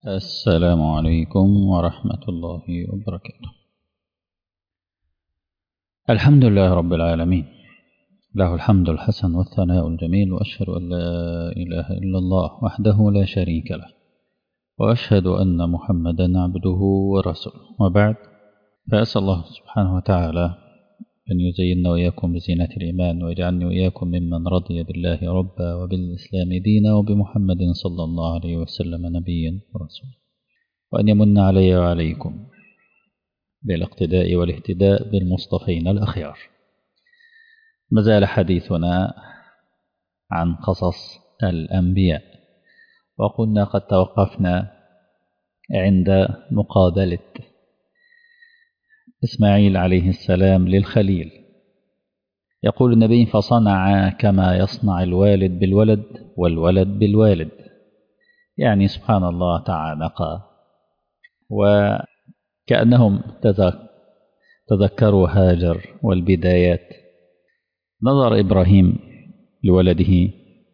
السلام عليكم ورحمة الله وبركاته الحمد لله رب العالمين له الحمد الحسن والثناء الجميل وأشهد أن لا إله إلا الله وحده لا شريك له وأشهد أن محمدا عبده ورسوله وبعد فأسأل الله سبحانه وتعالى أن يزيننا وإياكم بزينة الإيمان ويجعلني وإياكم ممن رضي بالله ربا وبالإسلام دينا وبمحمد صلى الله عليه وسلم نبيا ورسولا وأن يمن علي وعليكم بالاقتداء والاهتداء بالمصطفين الأخيار ما زال حديثنا عن قصص الأنبياء وقلنا قد توقفنا عند مقابلة إسماعيل عليه السلام للخليل يقول النبي فصنع كما يصنع الوالد بالولد والولد بالوالد يعني سبحان الله تعانقا وكأنهم تذكروا هاجر والبدايات نظر إبراهيم لولده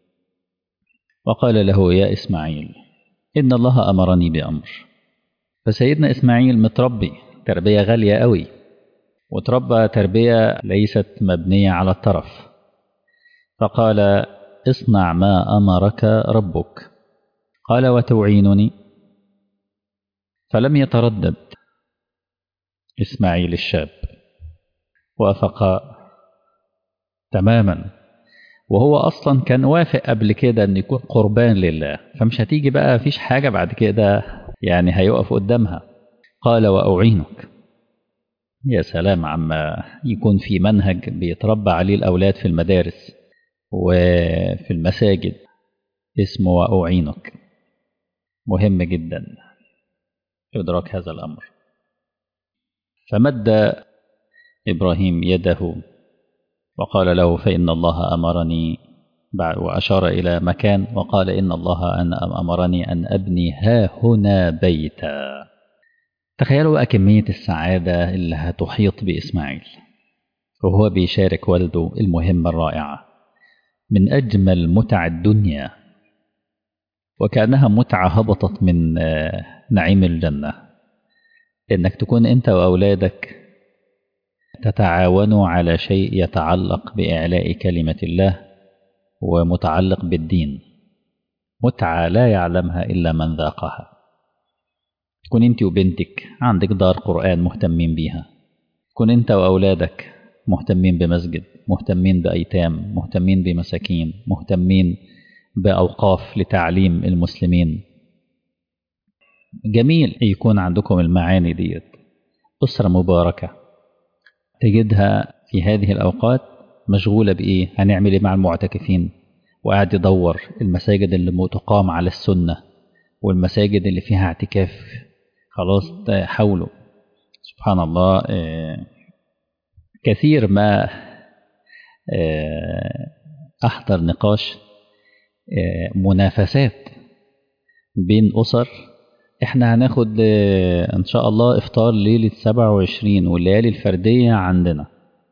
وقال له يا إسماعيل إن الله أمرني بأمر فسيدنا إسماعيل متربي تربية غالية قوي وتربى تربية ليست مبنية على الطرف فقال اصنع ما أمرك ربك قال وتعينني فلم يتردد إسماعيل الشاب وافق تماما وهو أصلا كان وافق قبل كده أن يكون قربان لله فمش هتيجي بقى فيش حاجة بعد كده يعني هيقف قدامها قال وأعينك يا سلام عما يكون في منهج بيتربى عليه الأولاد في المدارس وفي المساجد اسمه وأعينك مهم جدا إدراك هذا الأمر فمد إبراهيم يده وقال له فإن الله أمرني وأشار إلى مكان وقال إن الله أن أمرني أن أبني ها هنا بيتا تخيلوا بقى كمية السعادة اللي هتحيط بإسماعيل وهو بيشارك والده المهمة الرائعة من أجمل متع الدنيا وكأنها متعة هبطت من نعيم الجنة إنك تكون أنت وأولادك تتعاونوا على شيء يتعلق بإعلاء كلمة الله ومتعلق بالدين متعة لا يعلمها إلا من ذاقها تكون أنت وبنتك عندك دار قرآن مهتمين بيها تكون أنت وأولادك مهتمين بمسجد مهتمين بأيتام مهتمين بمساكين مهتمين بأوقاف لتعليم المسلمين جميل يكون عندكم المعاني ديت أسرة مباركة تجدها في هذه الأوقات مشغولة بإيه هنعمل إيه مع المعتكفين وقاعد يدور المساجد اللي تقام على السنة والمساجد اللي فيها اعتكاف خلاص حاولوا سبحان الله كثير ما أحضر نقاش منافسات بين أسر احنا هناخد ان شاء الله افطار ليلة 27 والليالي الفردية عندنا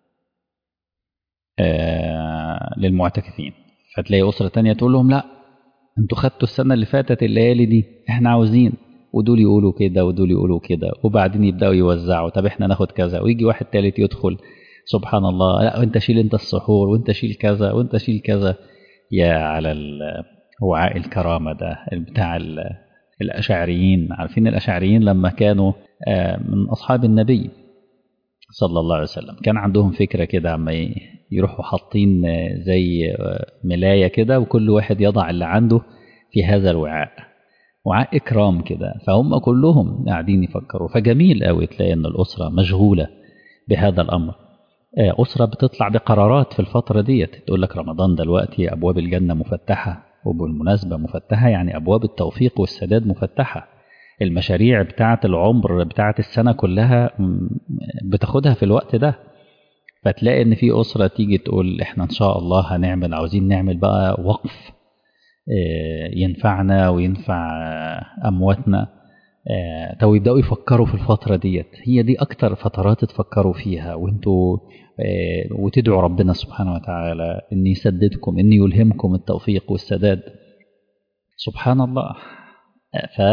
للمعتكفين فتلاقي أسرة تانية تقول لهم لا انتوا خدتوا السنة اللي فاتت الليالي دي احنا عاوزين ودول يقولوا كده ودول يقولوا كده وبعدين يبدأوا يوزعوا طب احنا ناخد كذا ويجي واحد تالت يدخل سبحان الله لا وانت شيل انت السحور وانت شيل كذا وانت شيل كذا يا على وعاء الكرامة ده بتاع الأشعريين عارفين الأشعريين لما كانوا من أصحاب النبي صلى الله عليه وسلم كان عندهم فكرة كده عما يروحوا حاطين زي ملاية كده وكل واحد يضع اللي عنده في هذا الوعاء وعاء إكرام كده فهم كلهم قاعدين يفكروا فجميل قوي تلاقي إن الأسرة مشغولة بهذا الأمر أسرة بتطلع بقرارات في الفترة ديت تقول لك رمضان دلوقتي أبواب الجنة مفتحة وبالمناسبة مفتحة يعني أبواب التوفيق والسداد مفتحة المشاريع بتاعة العمر بتاعة السنة كلها بتاخدها في الوقت ده فتلاقي ان في أسرة تيجي تقول احنا ان شاء الله هنعمل عاوزين نعمل بقى وقف ينفعنا وينفع أمواتنا تو يبدأوا يفكروا في الفترة ديت هي دي أكتر فترات تفكروا فيها وانتوا وتدعوا ربنا سبحانه وتعالى ان يسددكم ان يلهمكم التوفيق والسداد سبحان الله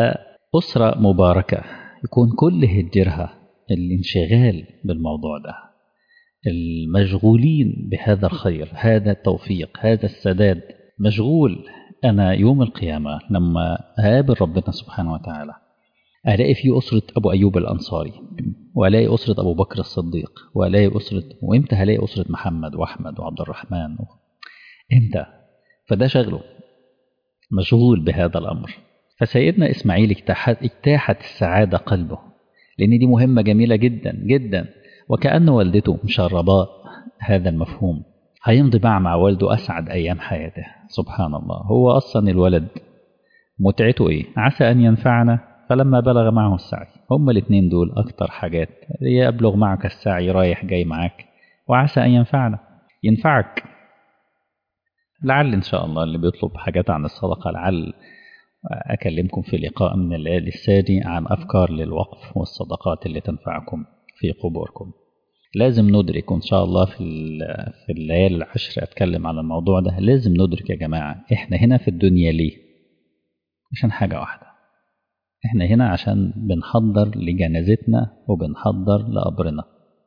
أسرة مباركة يكون كل هجرها الانشغال بالموضوع ده المشغولين بهذا الخير هذا التوفيق هذا السداد مشغول أنا يوم القيامة لما أقابل ربنا سبحانه وتعالى ألاقي في أسرة أبو أيوب الأنصاري وألاقي أسرة أبو بكر الصديق وألاقي أسرة وإمتى هلاقي أسرة محمد وأحمد وعبد الرحمن و... إمتى فده شغله مشغول بهذا الأمر فسيدنا إسماعيل اجتاحت, اجتاحت السعادة قلبه لأن دي مهمة جميلة جدا جدا وكأن والدته مشرباه هذا المفهوم هيمضي بقى مع والده أسعد أيام حياته سبحان الله هو أصلا الولد متعته إيه عسى أن ينفعنا فلما بلغ معه السعي هما الاثنين دول أكتر حاجات يبلغ معك السعي رايح جاي معاك وعسى أن ينفعنا ينفعك لعل إن شاء الله اللي بيطلب حاجات عن الصدقة لعل أكلمكم في لقاء من الليالي السادي عن أفكار للوقف والصدقات اللي تنفعكم في قبوركم لازم ندرك إن شاء الله في في الليالي العشر أتكلم عن الموضوع ده لازم ندرك يا جماعة إحنا هنا في الدنيا ليه؟ عشان حاجة واحدة إحنا هنا عشان بنحضر لجنازتنا وبنحضر لقبرنا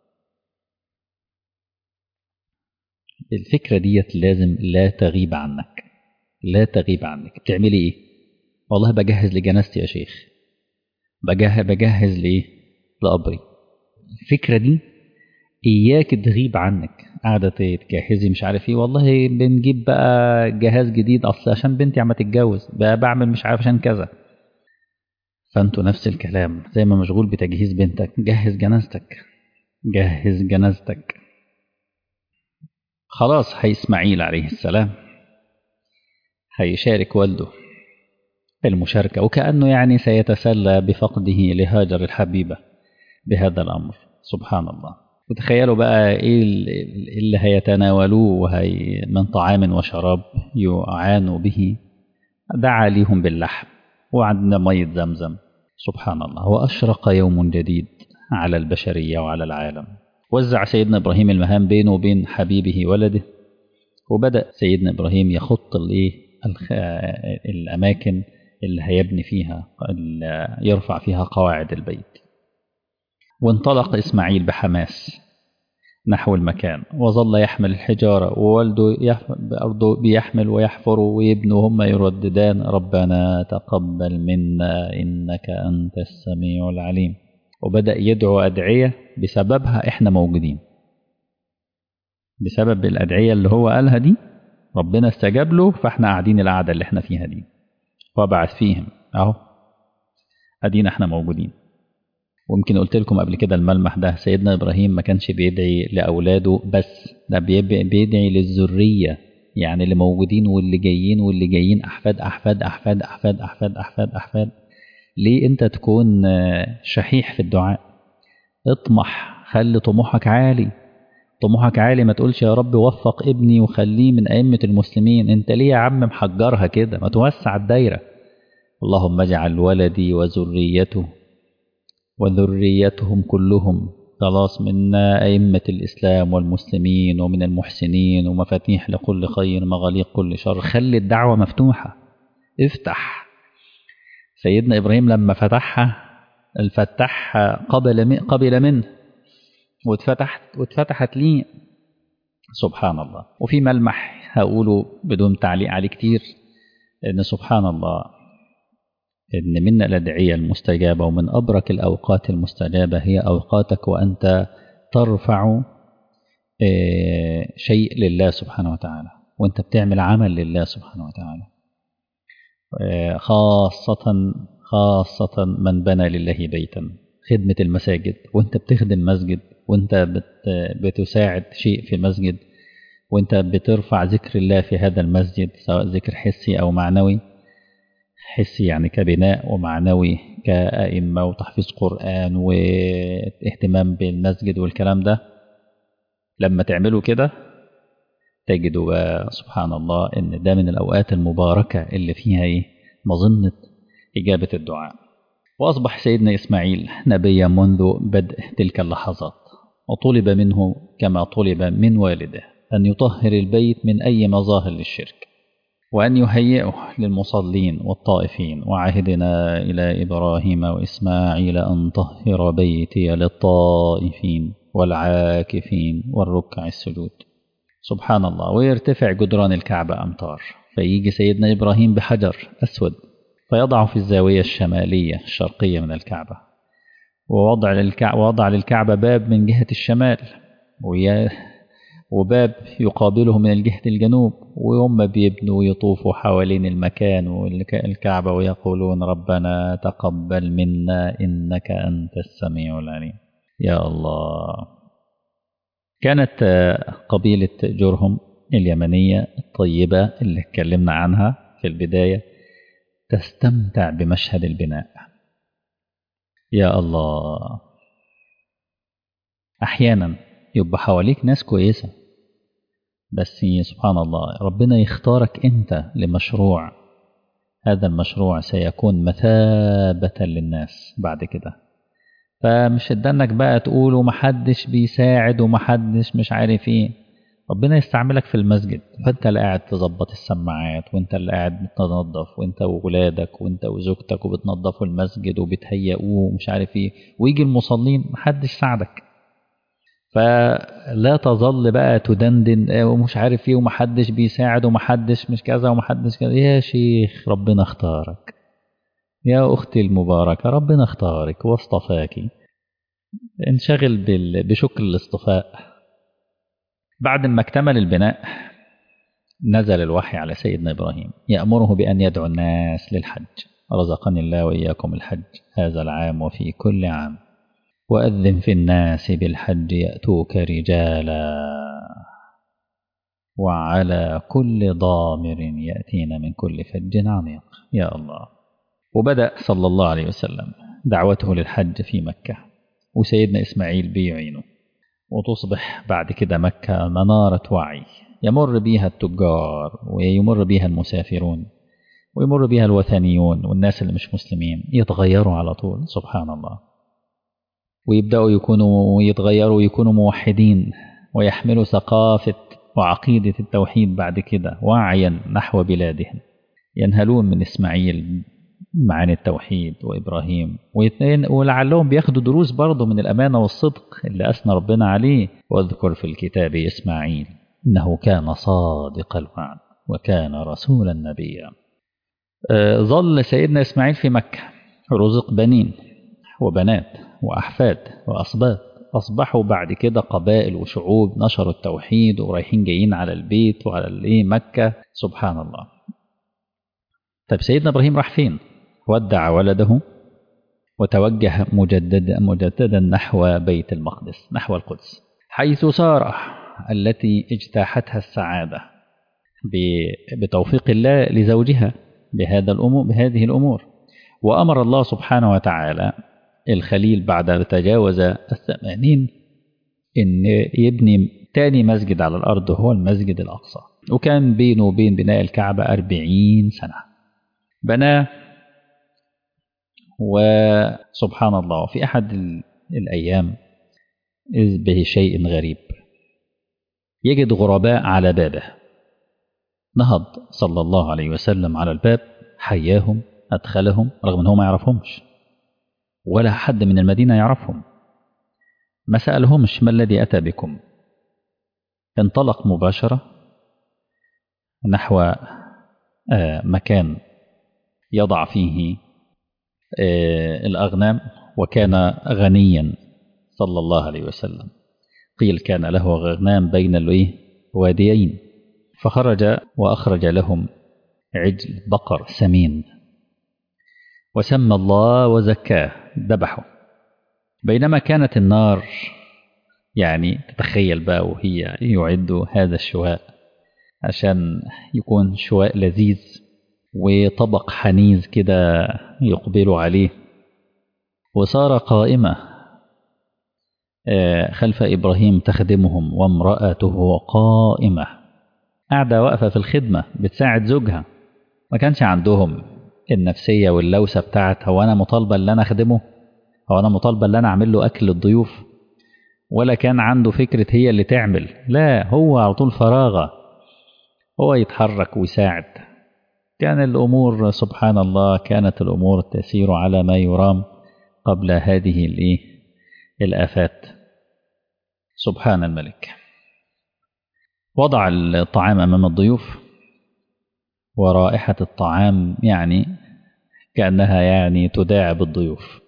الفكرة ديت لازم لا تغيب عنك لا تغيب عنك بتعملي إيه؟ والله بجهز لجنازتي يا شيخ بجهز, بجهز لإيه؟ لقبري الفكرة دي إياك تغيب عنك قاعدة تجهزي مش عارف إيه والله بنجيب بقى جهاز جديد أصل عشان بنتي عم تتجوز بقى بعمل مش عارف عشان كذا فأنتوا نفس الكلام زي ما مشغول بتجهيز بنتك جهز جنازتك جهز جنازتك خلاص هي إسماعيل عليه السلام هيشارك والده المشاركة وكأنه يعني سيتسلى بفقده لهاجر الحبيبة بهذا الأمر سبحان الله وتخيلوا بقى إيه اللي هيتناولوه وهي من طعام وشراب يعانوا به دعا ليهم باللحم وعندنا مية زمزم سبحان الله وأشرق يوم جديد على البشرية وعلى العالم وزع سيدنا إبراهيم المهام بينه وبين حبيبه ولده وبدأ سيدنا إبراهيم يخط الإيه الأماكن اللي هيبني فيها اللي يرفع فيها قواعد البيت وانطلق إسماعيل بحماس نحو المكان وظل يحمل الحجارة ووالده برضه بيحمل ويحفر ويبني وهم يرددان ربنا تقبل منا إنك أنت السميع العليم وبدأ يدعو أدعية بسببها إحنا موجودين بسبب الأدعية اللي هو قالها دي ربنا استجاب له فإحنا قاعدين القعدة اللي إحنا فيها دي وبعث فيهم أهو أدينا إحنا موجودين ويمكن قلت لكم قبل كده الملمح ده سيدنا إبراهيم ما كانش بيدعي لأولاده بس ده بيدعي للذرية يعني اللي موجودين واللي جايين واللي جايين أحفاد أحفاد أحفاد أحفاد أحفاد أحفاد أحفاد ليه أنت تكون شحيح في الدعاء اطمح خلي طموحك عالي طموحك عالي ما تقولش يا رب وفق ابني وخليه من أئمة المسلمين انت ليه يا عم محجرها كده ما توسع الدايرة اللهم اجعل ولدي وذريته وذريتهم كلهم خلاص من أئمة الإسلام والمسلمين ومن المحسنين ومفاتيح لكل خير مغاليق كل شر خلي الدعوة مفتوحة افتح سيدنا إبراهيم لما فتحها الفتحها قبل قبل منه واتفتحت واتفتحت لي سبحان الله وفي ملمح هقوله بدون تعليق عليه كتير ان سبحان الله ان من الادعيه المستجابه ومن ابرك الاوقات المستجابه هي اوقاتك وانت ترفع شيء لله سبحانه وتعالى وانت بتعمل عمل لله سبحانه وتعالى خاصه خاصه من بنى لله بيتا خدمه المساجد وانت بتخدم مسجد وانت بت بتساعد شيء في مسجد وانت بترفع ذكر الله في هذا المسجد سواء ذكر حسي او معنوي حسي يعني كبناء ومعنوي كأئمة وتحفيظ قرآن واهتمام بالمسجد والكلام ده لما تعملوا كده تجدوا سبحان الله ان ده من الاوقات المباركة اللي فيها ايه مظنة اجابة الدعاء واصبح سيدنا اسماعيل نبيا منذ بدء تلك اللحظات وطلب منه كما طلب من والده أن يطهر البيت من أي مظاهر للشرك وأن يهيئه للمصلين والطائفين وعهدنا إلى إبراهيم وإسماعيل أن طهر بيتي للطائفين والعاكفين والركع السجود سبحان الله ويرتفع جدران الكعبة أمتار فيجي سيدنا إبراهيم بحجر أسود فيضع في الزاوية الشمالية الشرقية من الكعبة ووضع للكعبة, ووضع للكعبة باب من جهة الشمال وباب يقابله من الجهة الجنوب وهم بيبنوا ويطوفوا حوالين المكان والكعبة ويقولون ربنا تقبل منا إنك أنت السميع العليم يا الله كانت قبيلة جرهم اليمنية الطيبة اللي اتكلمنا عنها في البداية تستمتع بمشهد البناء يا الله أحيانا يبقى حواليك ناس كويسة بس سبحان الله ربنا يختارك أنت لمشروع هذا المشروع سيكون مثابة للناس بعد كده فمش ادانك بقى تقول ومحدش بيساعد ومحدش مش عارف ايه ربنا يستعملك في المسجد فانت اللي قاعد تظبط السماعات وانت اللي قاعد بتنظف وانت وولادك وانت وزوجتك وبتنظفوا المسجد وبتهيئوه ومش عارف ايه ويجي المصلين محدش ساعدك فلا تظل بقى تدندن ومش عارف ايه ومحدش بيساعد ومحدش مش كذا ومحدش كذا يا شيخ ربنا اختارك يا أختي المباركة ربنا اختارك واصطفاك انشغل بشكر الاصطفاء بعد ما اكتمل البناء نزل الوحي على سيدنا إبراهيم يأمره بأن يدعو الناس للحج رزقني الله وإياكم الحج هذا العام وفي كل عام وأذن في الناس بالحج يأتوك رجالا وعلى كل ضامر يأتين من كل فج عميق يا الله وبدأ صلى الله عليه وسلم دعوته للحج في مكة وسيدنا إسماعيل بيعينه وتصبح بعد كده مكة منارة وعي يمر بها التجار ويمر بها المسافرون ويمر بها الوثنيون والناس اللي مش مسلمين يتغيروا على طول سبحان الله ويبدأوا يكونوا يتغيروا ويكونوا موحدين ويحملوا ثقافة وعقيدة التوحيد بعد كده وعيا نحو بلادهم ينهلون من إسماعيل معاني التوحيد وإبراهيم ولعلهم بياخدوا دروس برضه من الأمانة والصدق اللي أثنى ربنا عليه واذكر في الكتاب إسماعيل إنه كان صادق الوعد وكان رسولا نبيا آه ظل سيدنا إسماعيل في مكة رزق بنين وبنات وأحفاد وأصباط أصبحوا بعد كده قبائل وشعوب نشروا التوحيد ورايحين جايين على البيت وعلى الايه مكة سبحان الله طيب سيدنا إبراهيم راح فين ودع ولده وتوجه مجددا مجددا نحو بيت المقدس نحو القدس حيث سار التي اجتاحتها السعادة بتوفيق الله لزوجها بهذا الأمور بهذه الأمور وأمر الله سبحانه وتعالى الخليل بعد تجاوز الثمانين إن يبني تاني مسجد على الأرض هو المسجد الأقصى وكان بينه وبين بناء الكعبة أربعين سنة بناه وسبحان الله في أحد الأيام إذ به شيء غريب يجد غرباء على بابه نهض صلى الله عليه وسلم على الباب حياهم أدخلهم رغم أنه ما يعرفهمش ولا حد من المدينة يعرفهم ما سألهمش ما الذي أتى بكم انطلق مباشرة نحو مكان يضع فيه الأغنام وكان غنيا صلى الله عليه وسلم قيل كان له أغنام بين الواديين فخرج وأخرج لهم عجل بقر سمين وسمى الله وزكاه ذبحه بينما كانت النار يعني تتخيل بقى وهي يعد هذا الشواء عشان يكون شواء لذيذ وطبق حنيذ كده يقبل عليه وصار قائمة خلف إبراهيم تخدمهم وامرأته قائمة قاعدة واقفة في الخدمة بتساعد زوجها ما كانش عندهم النفسية واللوسة بتاعت هو أنا مطالبة اللي أنا أخدمه هو أنا مطالبة اللي أنا أعمل له أكل للضيوف ولا كان عنده فكرة هي اللي تعمل لا هو على طول فراغة هو يتحرك ويساعد كان الأمور سبحان الله كانت الأمور تسير على ما يرام قبل هذه الإيه الآفات سبحان الملك وضع الطعام أمام الضيوف ورائحة الطعام يعني كأنها يعني تداعب الضيوف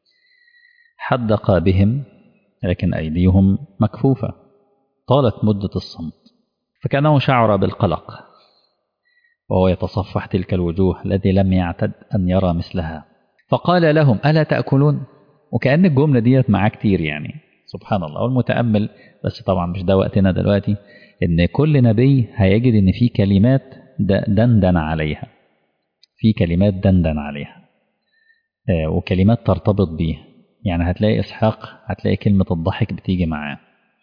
حدق بهم لكن أيديهم مكفوفة طالت مدة الصمت فكأنه شعر بالقلق وهو يتصفح تلك الوجوه الذي لم يعتد أن يرى مثلها فقال لهم ألا تأكلون وكأن الجملة ديت معاه كتير يعني سبحان الله والمتأمل بس طبعا مش ده وقتنا دلوقتي إن كل نبي هيجد إن في كلمات دندن عليها في كلمات دندن عليها وكلمات ترتبط بيها يعني هتلاقي إسحاق هتلاقي كلمة الضحك بتيجي معاه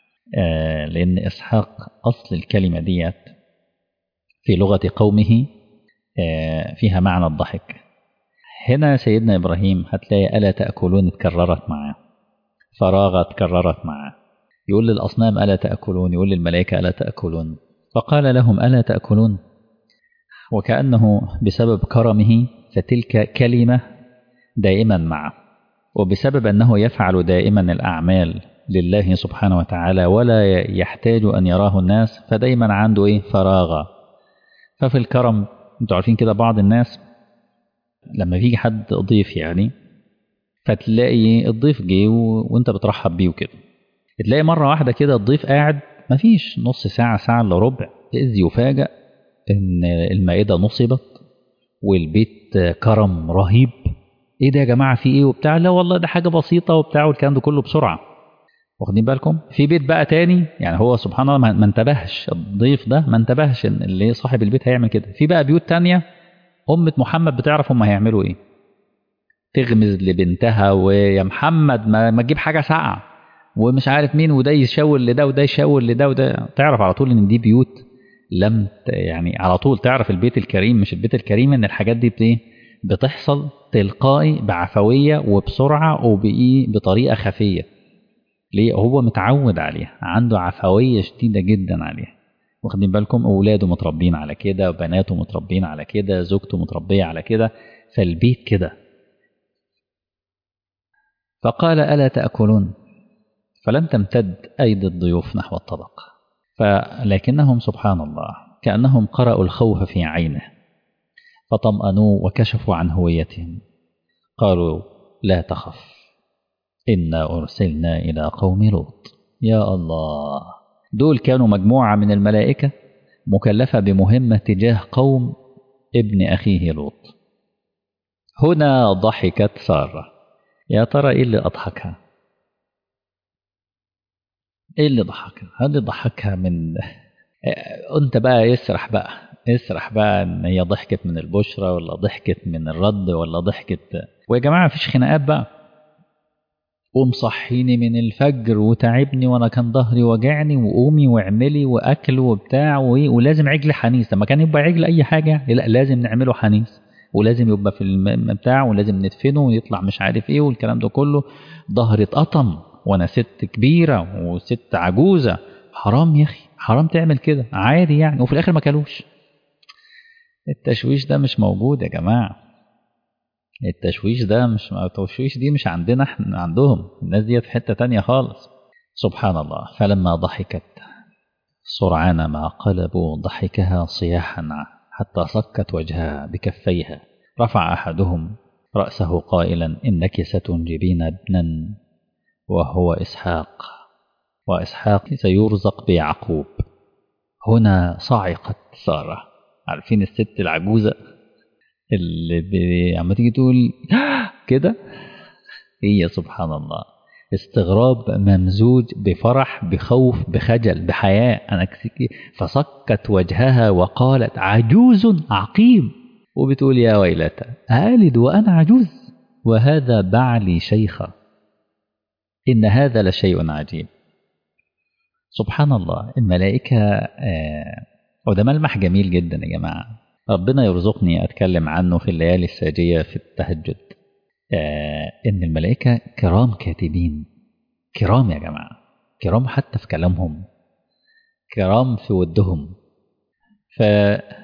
لأن إسحاق أصل الكلمة ديت في لغة قومه فيها معنى الضحك هنا سيدنا إبراهيم هتلاقي ألا تأكلون اتكررت معاه فراغ اتكررت معاه يقول للأصنام ألا تأكلون يقول للملائكة ألا تأكلون فقال لهم ألا تأكلون وكأنه بسبب كرمه فتلك كلمة دائما معه وبسبب أنه يفعل دائما الأعمال لله سبحانه وتعالى ولا يحتاج أن يراه الناس فدايما عنده إيه فراغ ففي الكرم انتوا عارفين كده بعض الناس لما بيجي حد ضيف يعني فتلاقي الضيف جه وانت بترحب بيه وكده تلاقي مرة واحدة كده الضيف قاعد مفيش نص ساعة ساعة الا ربع إذ يفاجأ إن المائدة نصبت والبيت كرم رهيب إيه ده يا جماعة في إيه وبتاع لا والله ده حاجة بسيطة وبتاع والكلام ده كله بسرعة واخدين بالكم في بيت بقى تاني يعني هو سبحان الله ما انتبهش الضيف ده ما انتبهش ان اللي صاحب البيت هيعمل كده في بقى بيوت تانية أمة محمد بتعرف هم هيعملوا إيه تغمز لبنتها ويا محمد ما, ما تجيب حاجة ساقعة ومش عارف مين وده يشاور لده وده يشاور لده وده تعرف على طول ان دي بيوت لم يعني على طول تعرف البيت الكريم مش البيت الكريم ان الحاجات دي بت بتحصل تلقائي بعفوية وبسرعة وبإيه بطريقة خفية ليه هو متعود عليها عنده عفوية شديدة جدا عليها واخدين بالكم أولاده متربين على كده وبناته متربين على كده زوجته متربية على كده فالبيت كده فقال ألا تأكلون فلم تمتد أيدي الضيوف نحو الطبق فلكنهم سبحان الله كأنهم قرأوا الخوف في عينه فطمأنوا وكشفوا عن هويتهم قالوا لا تخف إنا أرسلنا إلى قوم لوط يا الله دول كانوا مجموعة من الملائكة مكلفة بمهمة تجاه قوم ابن أخيه لوط هنا ضحكت سارة يا ترى إيه اللي أضحكها إيه اللي ضحكها هل ضحكها من أنت بقى يسرح بقى اسرح بقى ان هي ضحكت من البشرة ولا ضحكت من الرد ولا ضحكت ويا جماعة مفيش خناقات بقى قوم صحيني من الفجر وتعبني وانا كان ظهري وجعني وقومي واعملي واكل وبتاع ولازم عجل حنيس لما كان يبقى عجل اي حاجة لا لازم نعمله حنيس ولازم يبقى في البتاع ولازم ندفنه ويطلع مش عارف ايه والكلام ده كله ظهري اتقطم وانا ست كبيرة وست عجوزة حرام يا اخي حرام تعمل كده عادي يعني وفي الاخر ما كلوش التشويش ده مش موجود يا جماعة التشويش ده مش التشويش دي مش عندنا احنا عندهم الناس دي في حتة تانية خالص سبحان الله فلما ضحكت سرعان ما قلبوا ضحكها صياحا حتى صكت وجهها بكفيها رفع أحدهم رأسه قائلا إنك ستنجبين ابنا وهو إسحاق وإسحاق سيرزق بيعقوب هنا صعقت ساره عارفين الست العجوزة اللي عم تيجي تقول كده هي سبحان الله استغراب ممزوج بفرح بخوف بخجل بحياء أنا فصكت وجهها وقالت عجوز عقيم وبتقول يا ويلتى ألد وأنا عجوز وهذا بعلي شيخة إن هذا لشيء عجيب سبحان الله الملائكة آه وده ملمح جميل جدا يا جماعة ربنا يرزقني أتكلم عنه في الليالي الساجية في التهجد آه إن الملائكة كرام كاتبين كرام يا جماعة كرام حتى في كلامهم كرام في ودهم ف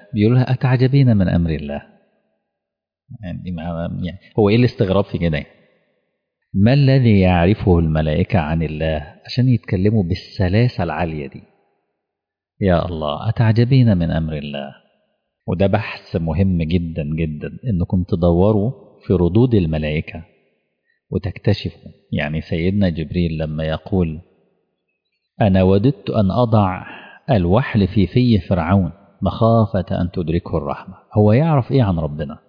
بيقول لها أتعجبين من أمر الله يعني, ما يعني هو إيه الاستغراب في كده ما الذي يعرفه الملائكة عن الله عشان يتكلموا بالسلاسة العالية دي يا الله أتعجبين من أمر الله وده بحث مهم جدا جدا إنكم تدوروا في ردود الملائكة وتكتشفوا يعني سيدنا جبريل لما يقول أنا وددت أن أضع الوحل في في فرعون مخافة أن تدركه الرحمة هو يعرف إيه عن ربنا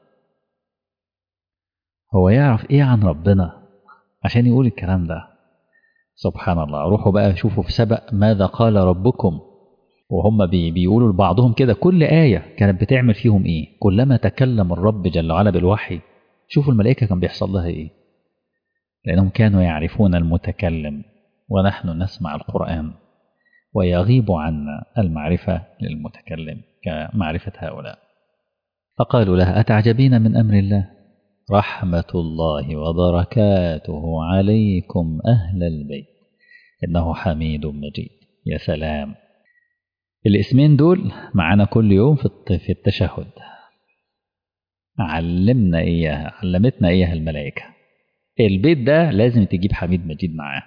هو يعرف إيه عن ربنا عشان يقول الكلام ده سبحان الله روحوا بقى شوفوا في سبق ماذا قال ربكم وهم بي بيقولوا لبعضهم كده كل آية كانت بتعمل فيهم إيه كلما تكلم الرب جل وعلا بالوحي شوفوا الملائكة كان بيحصل لها إيه لأنهم كانوا يعرفون المتكلم ونحن نسمع القرآن ويغيب عنا المعرفة للمتكلم كمعرفة هؤلاء فقالوا لها أتعجبين من أمر الله رحمة الله وبركاته عليكم أهل البيت إنه حميد مجيد يا سلام الاسمين دول معانا كل يوم في التشهد علمنا إياها علمتنا إياها الملائكة البيت ده لازم تجيب حميد مجيد معاه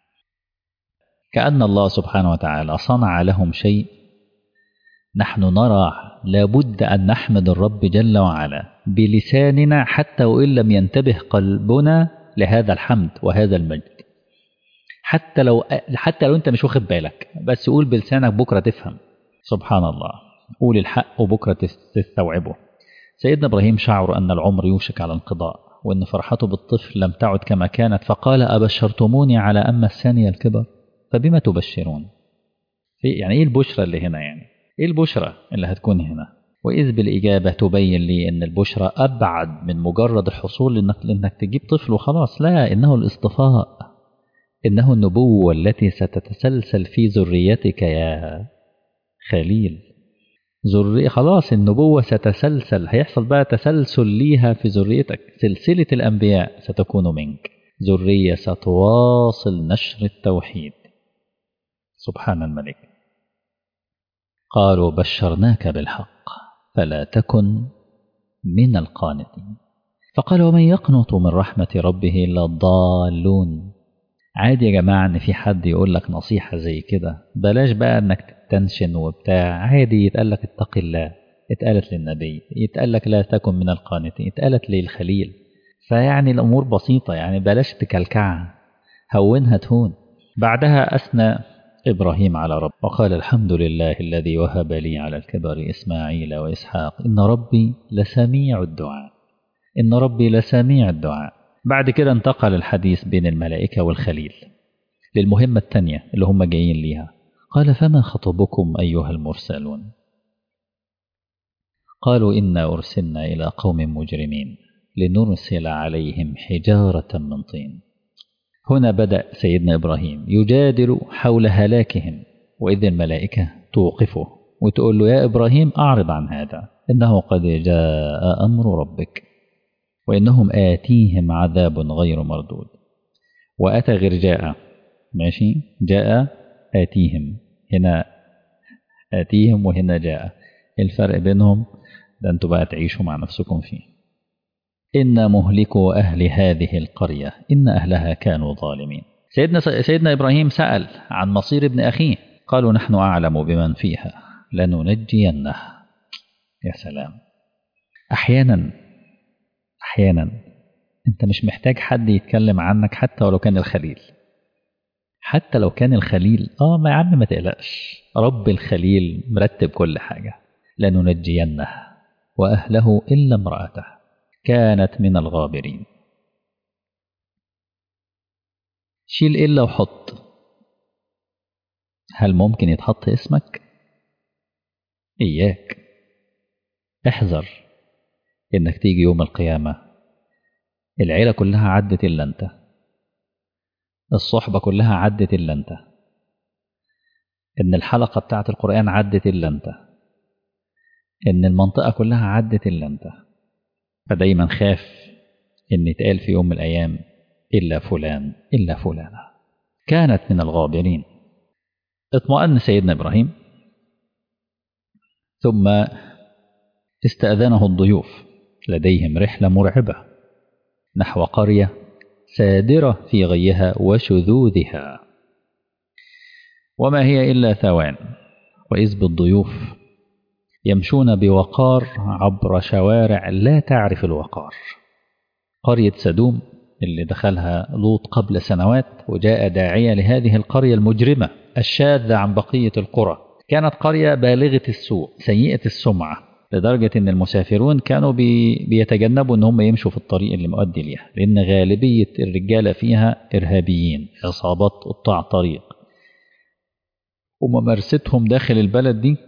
كأن الله سبحانه وتعالى صنع لهم شيء نحن نرى لابد أن نحمد الرب جل وعلا بلساننا حتى وإن لم ينتبه قلبنا لهذا الحمد وهذا المجد حتى لو حتى لو أنت مش واخد بالك بس قول بلسانك بكرة تفهم سبحان الله قول الحق وبكرة تستوعبه سيدنا إبراهيم شعر أن العمر يوشك على انقضاء وأن فرحته بالطفل لم تعد كما كانت فقال أبشرتموني على أما الثانية الكبر فبما تبشرون يعني إيه البشرى اللي هنا يعني إيه البشرى اللي هتكون هنا وإذ بالإجابة تبين لي أن البشرى أبعد من مجرد الحصول لأنك, لأنك تجيب طفل وخلاص لا إنه الاصطفاء إنه النبوة التي ستتسلسل في ذريتك يا خليل ذرية خلاص النبوة ستسلسل هيحصل بقى تسلسل ليها في ذريتك سلسلة الأنبياء ستكون منك ذرية ستواصل نشر التوحيد سبحان الملك قالوا بشرناك بالحق فلا تكن من القانتين فقال ومن يقنط من رحمة ربه إلا الضالون عادي يا جماعة إن في حد يقول لك نصيحة زي كده بلاش بقى إنك تنشن وبتاع عادي يتقال لك اتق الله اتقالت للنبي يتقال لك لا تكن من القانتين اتقالت للخليل فيعني الأمور بسيطة يعني بلاش تكلكعها هونها تهون بعدها أثنى إبراهيم على رب وقال الحمد لله الذي وهب لي على الكبر إسماعيل وإسحاق إن ربي لسميع الدعاء إن ربي لسميع الدعاء بعد كده انتقل الحديث بين الملائكة والخليل للمهمة الثانية اللي هم جايين ليها قال فما خطبكم أيها المرسلون قالوا إنا أرسلنا إلى قوم مجرمين لنرسل عليهم حجارة من طين هنا بدأ سيدنا إبراهيم يجادل حول هلاكهم وإذ الملائكة توقفه وتقول له يا إبراهيم أعرض عن هذا إنه قد جاء أمر ربك وإنهم آتيهم عذاب غير مردود وأتى غير جاء ماشي جاء آتيهم هنا آتيهم وهنا جاء الفرق بينهم ده أنتوا بقى تعيشوا مع نفسكم فيه إن مهلكوا أهل هذه القرية إن أهلها كانوا ظالمين سيدنا, سيدنا إبراهيم سأل عن مصير ابن أخيه قالوا نحن أعلم بمن فيها لننجينه يا سلام أحيانا أحيانا أنت مش محتاج حد يتكلم عنك حتى ولو كان الخليل حتى لو كان الخليل آه ما يا عم ما تقلقش رب الخليل مرتب كل حاجة لننجينه وأهله إلا امرأته كانت من الغابرين شيل إلا وحط هل ممكن يتحط اسمك؟ إياك احذر إنك تيجي يوم القيامة العيلة كلها عدت إلا أنت الصحبة كلها عدت إلا أنت إن الحلقة بتاعت القرآن عدت إلا أنت إن المنطقة كلها عدت إلا أنت فدايما خاف إن يتقال في يوم من الأيام إلا فلان إلا فلانة كانت من الغابرين اطمأن سيدنا إبراهيم ثم استأذنه الضيوف لديهم رحلة مرعبة نحو قرية سادرة في غيها وشذوذها وما هي إلا ثوان وإذ بالضيوف يمشون بوقار عبر شوارع لا تعرف الوقار قرية سدوم اللي دخلها لوط قبل سنوات وجاء داعية لهذه القرية المجرمة الشاذة عن بقية القرى كانت قرية بالغة السوء سيئة السمعة لدرجة أن المسافرون كانوا بي بيتجنبوا أن هم يمشوا في الطريق اللي مؤدي ليها لأن غالبية الرجالة فيها إرهابيين عصابات قطاع طريق وممارستهم داخل البلد دي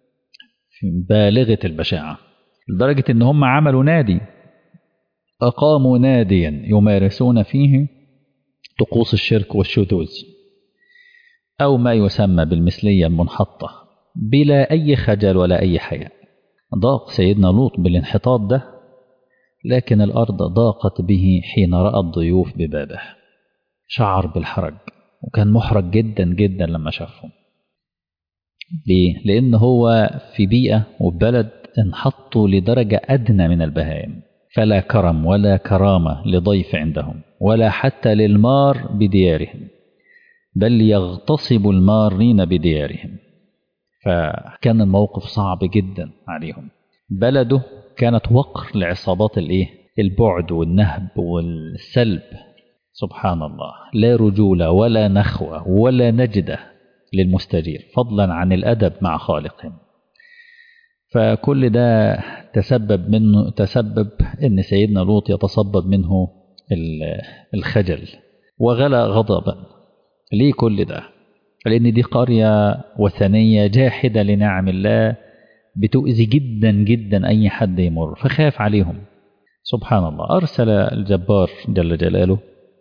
بالغة البشاعة لدرجة أن هم عملوا نادي أقاموا ناديا يمارسون فيه طقوس الشرك والشذوذ أو ما يسمى بالمثلية المنحطة بلا أي خجل ولا أي حياء ضاق سيدنا لوط بالانحطاط ده لكن الأرض ضاقت به حين رأى الضيوف ببابه شعر بالحرج وكان محرج جدا جدا لما شافهم ليه؟ لأن هو في بيئة وبلد انحطوا لدرجة أدنى من البهائم فلا كرم ولا كرامة لضيف عندهم ولا حتى للمار بديارهم بل يغتصب المارين بديارهم فكان الموقف صعب جدا عليهم بلده كانت وقر لعصابات الايه البعد والنهب والسلب سبحان الله لا رجولة ولا نخوة ولا نجدة للمستجير فضلا عن الأدب مع خالقهم فكل ده تسبب منه تسبب ان سيدنا لوط يتصبب منه الخجل وغلى غضبا ليه كل ده لان دي قريه وثنيه جاحده لنعم الله بتؤذي جدا جدا اي حد يمر فخاف عليهم سبحان الله ارسل الجبار جل جلاله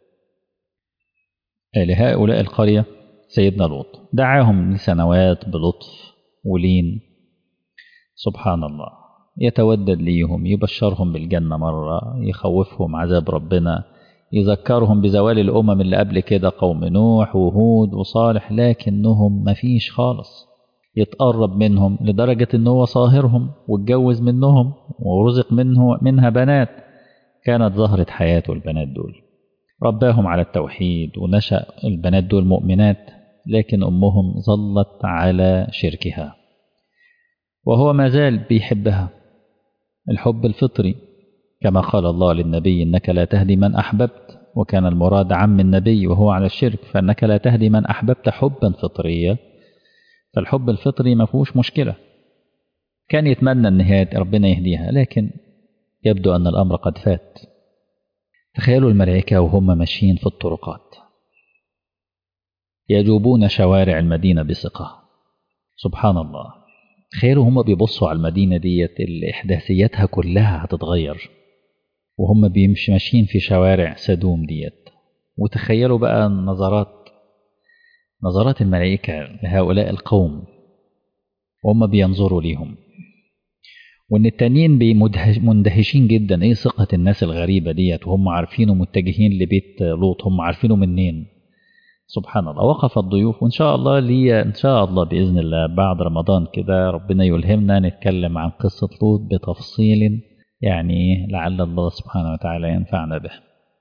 لهؤلاء القريه سيدنا لوط دعاهم لسنوات بلطف ولين سبحان الله يتودد ليهم يبشرهم بالجنة مرة يخوفهم عذاب ربنا يذكرهم بزوال الأمم اللي قبل كده قوم نوح وهود وصالح لكنهم مفيش خالص يتقرب منهم لدرجة ان هو صاهرهم واتجوز منهم ورزق منه منها بنات كانت ظهرت حياته البنات دول رباهم على التوحيد ونشأ البنات دول مؤمنات لكن أمهم ظلت على شركها وهو ما زال بيحبها الحب الفطري كما قال الله للنبي إنك لا تهدي من أحببت وكان المراد عم النبي وهو على الشرك فإنك لا تهدي من أحببت حبا فطريا فالحب الفطري ما فيهوش مشكلة كان يتمنى أن ربنا يهديها لكن يبدو أن الأمر قد فات تخيلوا الملائكة وهم ماشيين في الطرقات يجوبون شوارع المدينة بثقة سبحان الله تخيلوا هم بيبصوا على المدينة ديت اللي إحداثياتها كلها هتتغير وهم بيمشي ماشيين في شوارع سدوم ديت وتخيلوا بقى النظرات نظرات الملائكة لهؤلاء القوم وهم بينظروا ليهم وان التانيين مندهشين جدا ايه ثقة الناس الغريبة ديت وهم عارفينه متجهين لبيت لوط هم عارفينه منين سبحان الله وقف الضيوف وإن شاء الله لي إن شاء الله بإذن الله بعد رمضان كده ربنا يلهمنا نتكلم عن قصة لوط بتفصيل يعني لعل الله سبحانه وتعالى ينفعنا به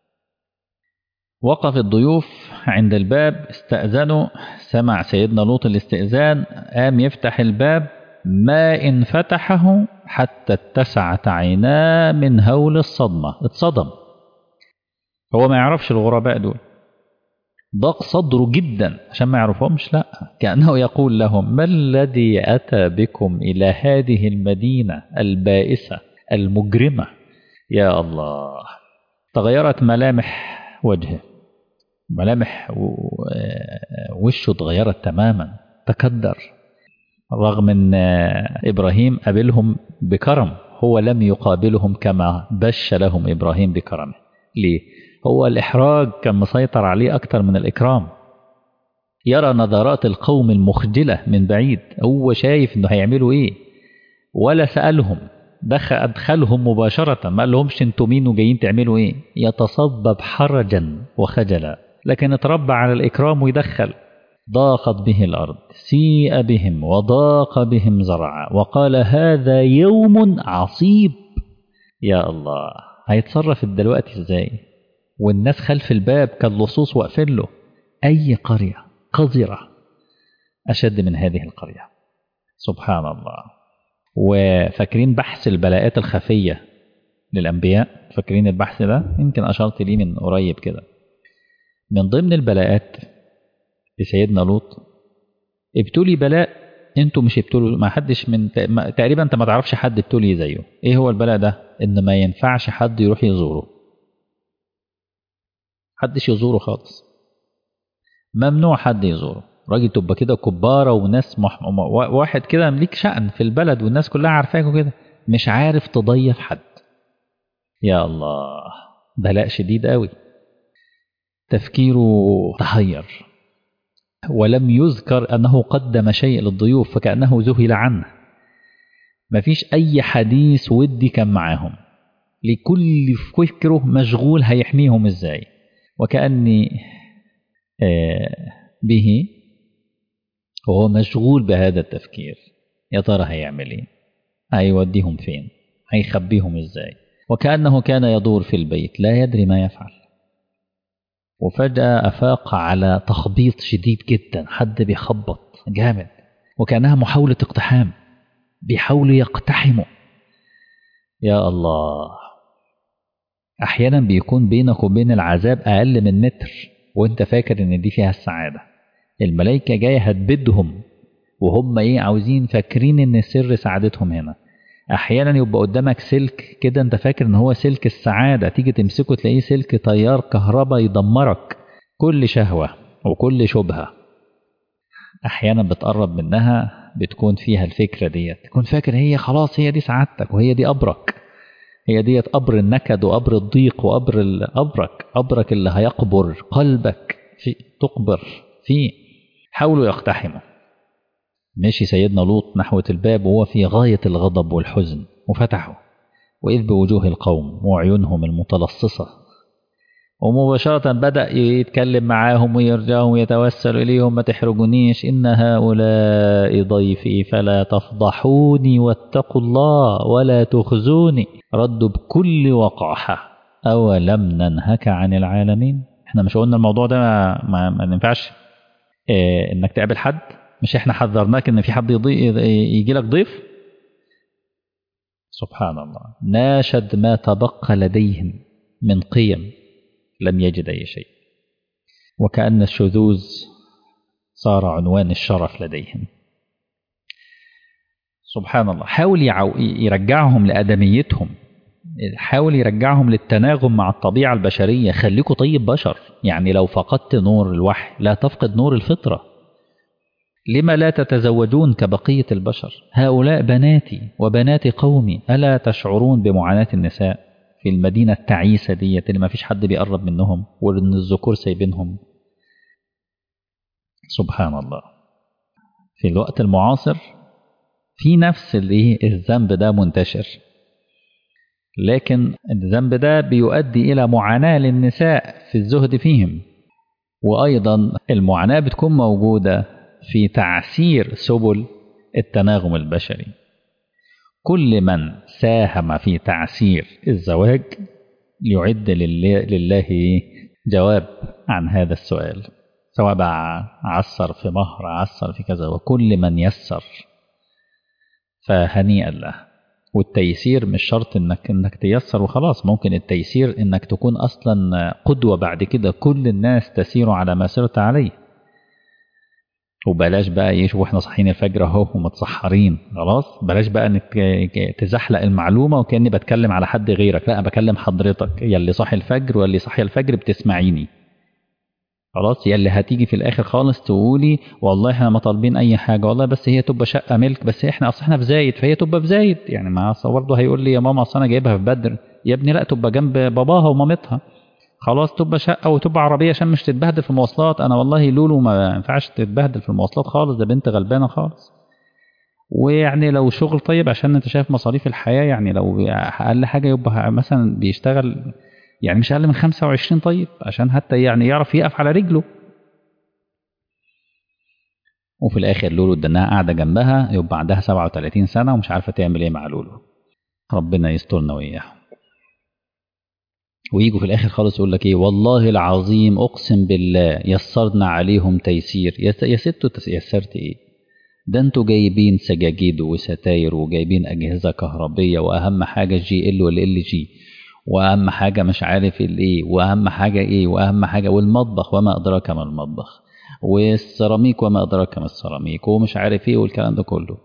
وقف الضيوف عند الباب استأذنوا سمع سيدنا لوط الاستئذان قام يفتح الباب ما إن فتحه حتى اتسعت عيناه من هول الصدمة اتصدم هو ما يعرفش الغرباء دول ضاق صدره جدا عشان ما يعرفهمش لا كأنه يقول لهم ما الذي أتى بكم إلى هذه المدينة البائسة المجرمة يا الله تغيرت ملامح وجهه ملامح وشه اتغيرت تماما تكدر رغم ان ابراهيم قابلهم بكرم هو لم يقابلهم كما بش لهم ابراهيم بكرمه ليه هو الإحراج كان مسيطر عليه أكتر من الإكرام يرى نظرات القوم المخجلة من بعيد هو شايف إنه هيعملوا إيه ولا سألهم دخل أدخلهم مباشرة ما لهمش انتوا مين وجايين تعملوا إيه يتصبب حرجا وخجلا لكن اتربى على الإكرام ويدخل ضاقت به الأرض سيء بهم وضاق بهم زرعا وقال هذا يوم عصيب يا الله هيتصرف دلوقتي ازاي والناس خلف الباب كاللصوص واقفين له أي قرية قذرة أشد من هذه القرية سبحان الله وفاكرين بحث البلاءات الخفية للأنبياء فاكرين البحث ده يمكن أشرت ليه من قريب كده من ضمن البلاءات لسيدنا لوط ابتلي بلاء انتوا مش ابتلوا ما حدش من تقريبا انت ما تعرفش حد ابتلي زيه ايه هو البلاء ده ان ما ينفعش حد يروح يزوره حدش يزوره خالص ممنوع حد يزوره راجل تبقى كده كبارة وناس مح... واحد كده ليك شأن في البلد والناس كلها عارفاك وكده مش عارف تضيف حد يا الله بلاء شديد قوي تفكيره تحير ولم يذكر أنه قدم شيء للضيوف فكأنه ذهل عنه مفيش أي حديث ودي كان معاهم لكل فكره مشغول هيحميهم ازاي وكأني به وهو مشغول بهذا التفكير يا ترى هيعمل ايه هيوديهم فين هيخبيهم ازاي وكأنه كان يدور في البيت لا يدري ما يفعل وفجأة أفاق على تخبيط شديد جدا حد بيخبط جامد وكأنها محاولة اقتحام بيحاولوا يقتحموا يا الله أحيانا بيكون بينك وبين العذاب أقل من متر وانت فاكر ان دي فيها السعادة الملائكة جاية هتبدهم وهم ايه عاوزين فاكرين ان سر سعادتهم هنا احيانا يبقى قدامك سلك كده انت فاكر ان هو سلك السعادة تيجي تمسكه تلاقيه سلك تيار كهرباء يدمرك كل شهوة وكل شبهة احيانا بتقرب منها بتكون فيها الفكرة ديت تكون فاكر هي خلاص هي دي سعادتك وهي دي قبرك هي ديت قبر النكد وقبر الضيق وقبر قبرك قبرك اللي هيقبر قلبك في تقبر فيه حاولوا يقتحموا مشي سيدنا لوط نحو الباب وهو في غاية الغضب والحزن وفتحه وإذ بوجوه القوم وعيونهم المتلصصة ومباشرة بدأ يتكلم معاهم ويرجعهم ويتوسل إليهم ما تحرجونيش إن هؤلاء ضيفي فلا تفضحوني واتقوا الله ولا تخزوني ردوا بكل وقاحة أولم ننهك عن العالمين احنا مش قلنا الموضوع ده ما, ما, ما ينفعش اه انك تقابل حد مش احنا حذرناك ان في حد يجي لك ضيف سبحان الله ناشد ما تبقى لديهم من قيم لم يجد أي شيء وكأن الشذوذ صار عنوان الشرف لديهم سبحان الله حاول يرجعهم لأدميتهم حاول يرجعهم للتناغم مع الطبيعة البشرية خليكوا طيب بشر يعني لو فقدت نور الوحي لا تفقد نور الفطرة لما لا تتزوجون كبقية البشر هؤلاء بناتي وبنات قومي ألا تشعرون بمعاناة النساء في المدينة التعيسة ديت اللي ما فيش حد بيقرب منهم وإن الذكور سايبينهم سبحان الله في الوقت المعاصر في نفس الذنب ده منتشر لكن الذنب ده بيؤدي إلى معاناة للنساء في الزهد فيهم وأيضا المعاناة بتكون موجودة في تعسير سبل التناغم البشري كل من ساهم في تعسير الزواج يعد لله, لله جواب عن هذا السؤال سواء بقى عسر في مهر عسر في كذا وكل من يسر فهنيئا له والتيسير مش شرط انك انك تيسر وخلاص ممكن التيسير انك تكون اصلا قدوة بعد كده كل الناس تسير على ما سرت عليه وبلاش بقى يشوفوا احنا صاحيين الفجر اهو ومتسحرين خلاص بلاش بقى انك تزحلق المعلومه وكاني بتكلم على حد غيرك لا بكلم حضرتك يا اللي صاحي الفجر واللي صاحي الفجر بتسمعيني خلاص يا اللي هتيجي في الاخر خالص تقولي والله احنا ما طالبين اي حاجه والله بس هي تبقى شقه ملك بس احنا اصل احنا في زايد فهي تبقى في زايد يعني ما برضه هيقول لي يا ماما اصل انا جايبها في بدر يا ابني لا تبقى جنب باباها ومامتها خلاص تبقى شقه وتبقى عربيه عشان مش تتبهدل في المواصلات انا والله لولو ما ينفعش تتبهدل في المواصلات خالص ده بنت غلبانه خالص ويعني لو شغل طيب عشان انت شايف مصاريف الحياه يعني لو اقل حاجه يبقى مثلا بيشتغل يعني مش اقل من 25 طيب عشان حتى يعني يعرف يقف على رجله وفي الآخر لولو ادناها قاعدة جنبها يبقى عندها 37 سنة ومش عارفة تعمل إيه مع لولو ربنا يسترنا وإياها ويجوا في الآخر خالص يقول لك إيه والله العظيم أقسم بالله يسرنا عليهم تيسير يا ستو يسرت إيه ده انتوا جايبين سجاجيد وستاير وجايبين أجهزة كهربية وأهم حاجة جي ال والال جي وأهم حاجة مش عارف الإيه وأهم حاجة إيه وأهم حاجة والمطبخ وما أدراك ما المطبخ والسيراميك وما أدراك ما السيراميك ومش عارف إيه والكلام ده كله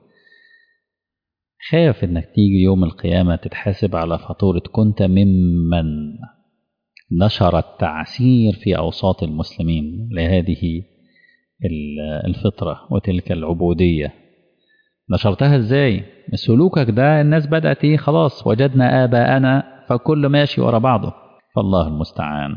خاف إنك تيجي يوم القيامة تتحاسب على فاتورة كنت ممن نشر التعسير في أوساط المسلمين لهذه الفطرة وتلك العبودية نشرتها ازاي سلوكك ده الناس بدأت ايه خلاص وجدنا آباءنا فكل ماشي ورا بعضه فالله المستعان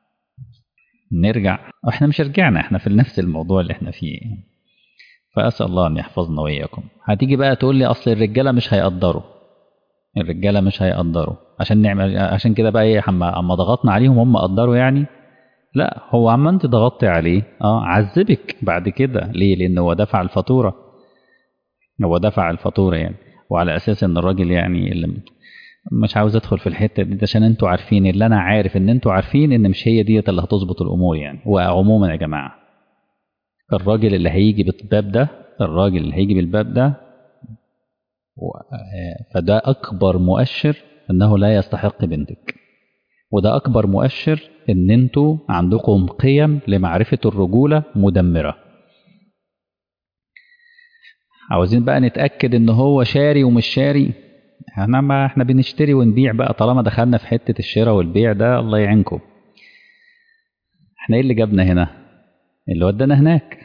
نرجع احنا مش رجعنا احنا في نفس الموضوع اللي احنا فيه فأسأل الله أن يحفظنا وإياكم هتيجي بقى تقول لي أصل الرجالة مش هيقدروا الرجالة مش هيقدروا عشان نعمل عشان كده بقى ايه اما ضغطنا عليهم هم قدروا يعني لا هو عما انت ضغطت عليه اه عذبك بعد كده ليه لان هو دفع الفاتوره هو دفع الفاتوره يعني وعلى اساس ان الراجل يعني اللي مش عاوز ادخل في الحته دي عشان انتوا عارفين اللي انا عارف ان انتوا عارفين ان مش هي ديت اللي هتظبط الامور يعني وعموما يا جماعه الراجل اللي هيجي بالباب ده الراجل اللي هيجي بالباب ده فده اكبر مؤشر انه لا يستحق بنتك وده اكبر مؤشر ان انتوا عندكم قيم لمعرفة الرجولة مدمرة عاوزين بقى نتأكد ان هو شاري ومش شاري احنا ما احنا بنشتري ونبيع بقى طالما دخلنا في حتة الشراء والبيع ده الله يعينكم احنا ايه اللي جابنا هنا اللي ودانا هناك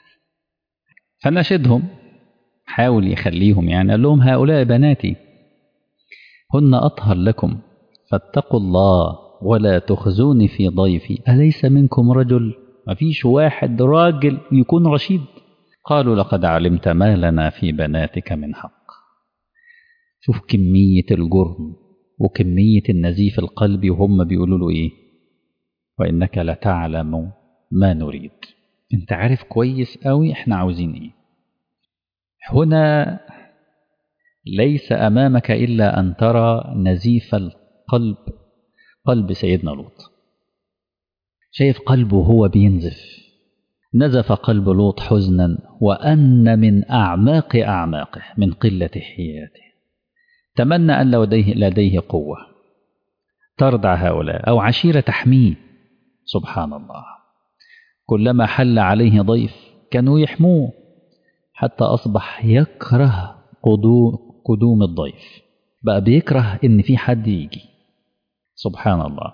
فنشدهم حاول يخليهم يعني قال لهم هؤلاء بناتي هن أطهر لكم فاتقوا الله ولا تخزوني في ضيفي أليس منكم رجل ما فيش واحد راجل يكون رشيد قالوا لقد علمت ما لنا في بناتك من حق شوف كمية الجرم وكمية النزيف القلبي وهم بيقولوا له إيه وإنك لتعلم ما نريد انت عارف كويس قوي احنا عاوزين ايه هنا ليس امامك الا ان ترى نزيف القلب قلب سيدنا لوط شايف قلبه هو بينزف نزف قلب لوط حزنا وأن من أعماق أعماقه من قلة حياته تمنى أن لديه, لديه قوة تردع هؤلاء أو عشيرة تحميه سبحان الله كلما حل عليه ضيف كانوا يحموه حتى أصبح يكره قدوم الضيف بقى بيكره إن في حد يجي سبحان الله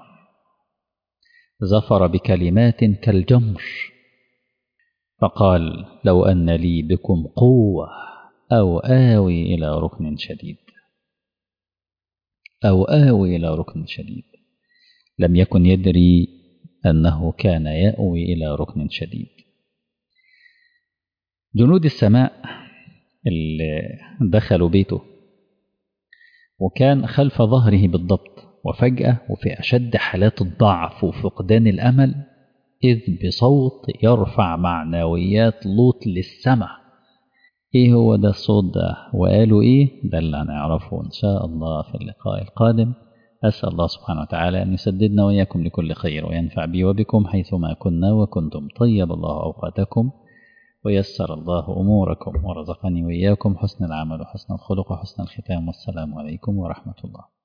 زفر بكلمات كالجمر فقال لو أن لي بكم قوة أو آوي إلى ركن شديد أو آوي إلى ركن شديد لم يكن يدري أنه كان يأوي إلى ركن شديد جنود السماء اللي دخلوا بيته وكان خلف ظهره بالضبط وفجأة وفي أشد حالات الضعف وفقدان الأمل إذ بصوت يرفع معنويات لوط للسماء إيه هو ده الصوت ده وقالوا إيه ده اللي هنعرفه إن شاء الله في اللقاء القادم أسأل الله سبحانه وتعالى أن يسددنا وإياكم لكل خير وينفع بي وبكم حيثما كنا وكنتم طيب الله أوقاتكم ويسر الله أموركم ورزقني وإياكم حسن العمل وحسن الخلق وحسن الختام والسلام عليكم ورحمة الله